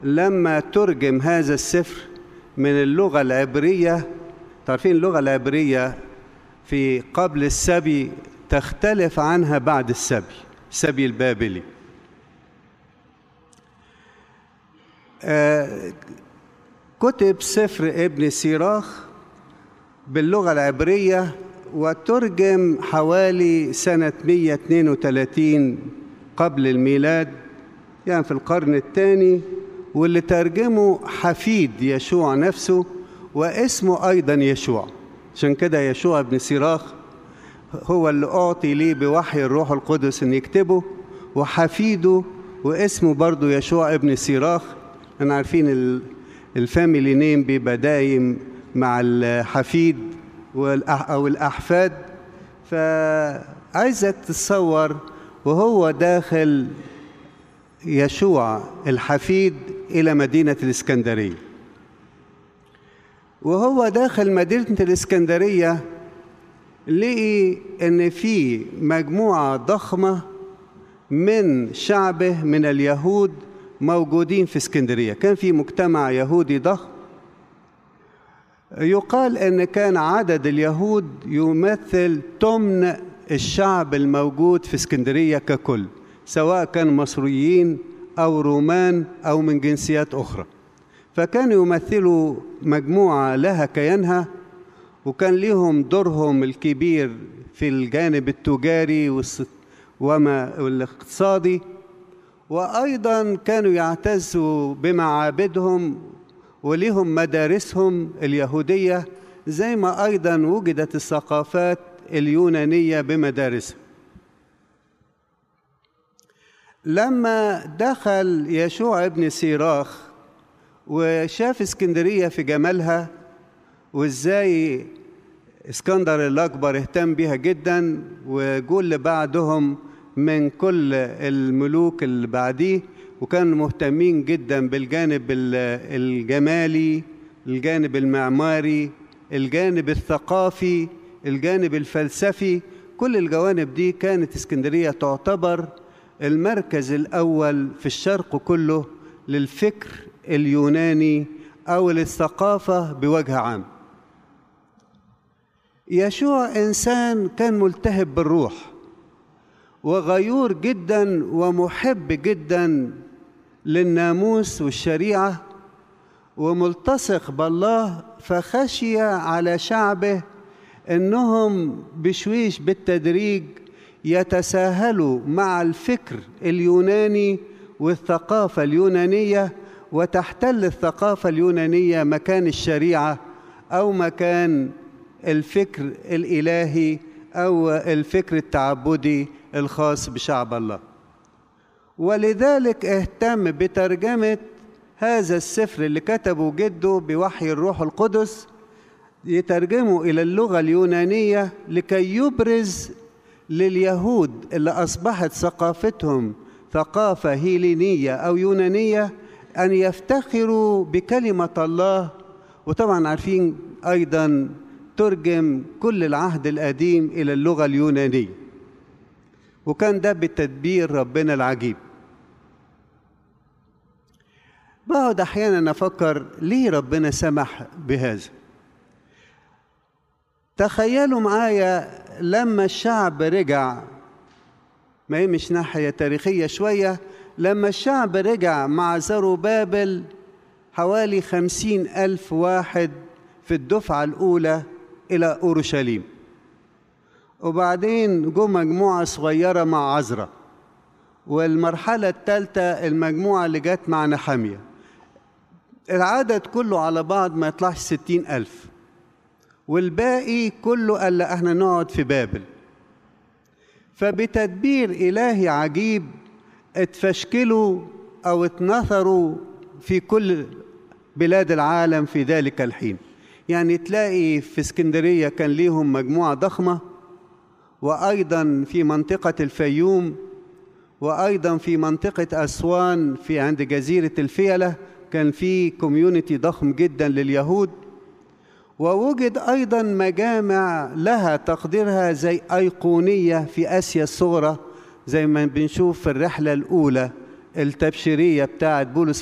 لما ترجم هذا السفر من اللغة العبرية تعرفين اللغة العبرية في قبل السبي تختلف عنها بعد السبي السبي البابلي آه كتب سفر ابن سيراخ باللغة العبرية وترجم حوالي سنة 132 قبل الميلاد يعني في القرن الثاني واللي ترجمه حفيد يشوع نفسه واسمه أيضا يشوع عشان كده يشوع بن سيراخ هو اللي أعطي ليه بوحي الروح القدس إن يكتبه وحفيده واسمه برضه يشوع ابن سيراخ أنا عارفين الفاميلي نيم بيبقى دايم مع الحفيد أو الأحفاد فعايزك تتصور وهو داخل يشوع الحفيد إلى مدينة الإسكندرية وهو داخل مدينة الإسكندرية لقي إن في مجموعة ضخمة من شعبه من اليهود موجودين في اسكندرية كان في مجتمع يهودي ضخم يقال ان كان عدد اليهود يمثل تمن الشعب الموجود في اسكندريه ككل سواء كان مصريين او رومان او من جنسيات اخرى فكانوا يمثلوا مجموعه لها كيانها وكان لهم دورهم الكبير في الجانب التجاري وما والاقتصادي وايضا كانوا يعتزوا بمعابدهم وليهم مدارسهم اليهودية زي ما أيضا وجدت الثقافات اليونانية بمدارسها لما دخل يشوع ابن سيراخ وشاف اسكندرية في جمالها وازاي اسكندر الأكبر اهتم بيها جدا وجول اللي بعدهم من كل الملوك اللي بعديه وكانوا مهتمين جدا بالجانب الجمالي الجانب المعماري الجانب الثقافي الجانب الفلسفي كل الجوانب دي كانت اسكندريه تعتبر المركز الاول في الشرق كله للفكر اليوناني او للثقافه بوجه عام يشوع انسان كان ملتهب بالروح وغيور جدا ومحب جدا للناموس والشريعه وملتصق بالله فخشي على شعبه انهم بشويش بالتدريج يتساهلوا مع الفكر اليوناني والثقافه اليونانيه وتحتل الثقافه اليونانيه مكان الشريعه او مكان الفكر الالهي او الفكر التعبدي الخاص بشعب الله ولذلك اهتم بترجمه هذا السفر اللي كتبه جده بوحي الروح القدس يترجمه الى اللغه اليونانيه لكي يبرز لليهود اللي اصبحت ثقافتهم ثقافه هيلينيه او يونانيه ان يفتخروا بكلمه الله وطبعا عارفين ايضا ترجم كل العهد القديم الى اللغه اليونانيه وكان ده بتدبير ربنا العجيب بقعد احيانا افكر ليه ربنا سمح بهذا تخيلوا معايا لما الشعب رجع ما هي مش ناحيه تاريخيه شويه لما الشعب رجع مع زروبابل حوالي خمسين ألف واحد في الدفعة الأولى إلى أورشليم وبعدين جو مجموعة صغيرة مع عزرا والمرحلة الثالثة المجموعة اللي جت مع نحامية العدد كله على بعض ما يطلعش ستين ألف والباقي كله قال لا احنا نقعد في بابل فبتدبير إلهي عجيب اتفشكلوا أو اتنثروا في كل بلاد العالم في ذلك الحين يعني تلاقي في اسكندرية كان ليهم مجموعة ضخمة وأيضا في منطقة الفيوم وأيضا في منطقة أسوان في عند جزيرة الفيلة كان في كوميونتي ضخم جدا لليهود ووجد أيضا مجامع لها تقديرها زي أيقونية في آسيا الصغرى زي ما بنشوف في الرحلة الأولى التبشيرية بتاعت بولس